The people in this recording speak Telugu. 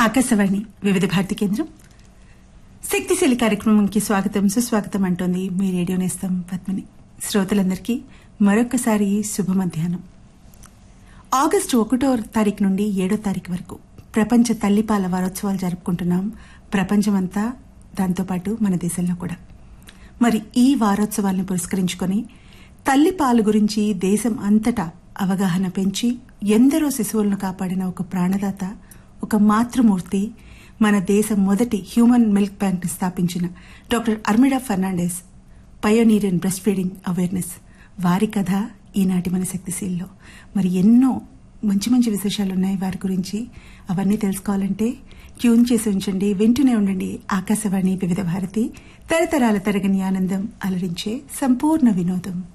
ఆకాశవాణి వివిధ భారతి కేంద్రం శక్తిశీలి కార్యక్రమంకి స్వాగతం సుస్వాగతం అంటోంది మీ రేడియో నేస్తం పద్మిని శ్రోతలందరికీ మరొకసారి శుభ మధ్యాహ్నం ఆగస్టు ఒకటో తారీఖు నుండి ఏడో తారీఖు వరకు ప్రపంచ తల్లిపాల వారోత్సవాలు జరుపుకుంటున్నాం ప్రపంచమంతా దాంతోపాటు మన దేశంలో కూడా మరి ఈ వారోత్సవాలను పురస్కరించుకొని తల్లిపాలు గురించి దేశం అంతటా అవగాహన పెంచి ఎందరో శిశువులను కాపాడిన ఒక ప్రాణదాత ఒక మాతృమూర్తి మన దేశం మొదటి హ్యూమన్ మిల్క్ బ్యాంక్ ని స్థాపించిన doctor Armida Fernandes pioneer in breastfeeding awareness వారి కథ ఈనాటి మన శక్తిశీల్లో మరి ఎన్నో మంచి మంచి విశేషాలు ఉన్నాయి వారి గురించి అవన్నీ తెలుసుకోవాలంటే ట్యూన్ చేసి ఉంచండి వింటూనే ఉండండి ఆకాశవాణి వివిధ భారతి తరతరాల తరగని ఆనందం అలరించే సంపూర్ణ వినోదం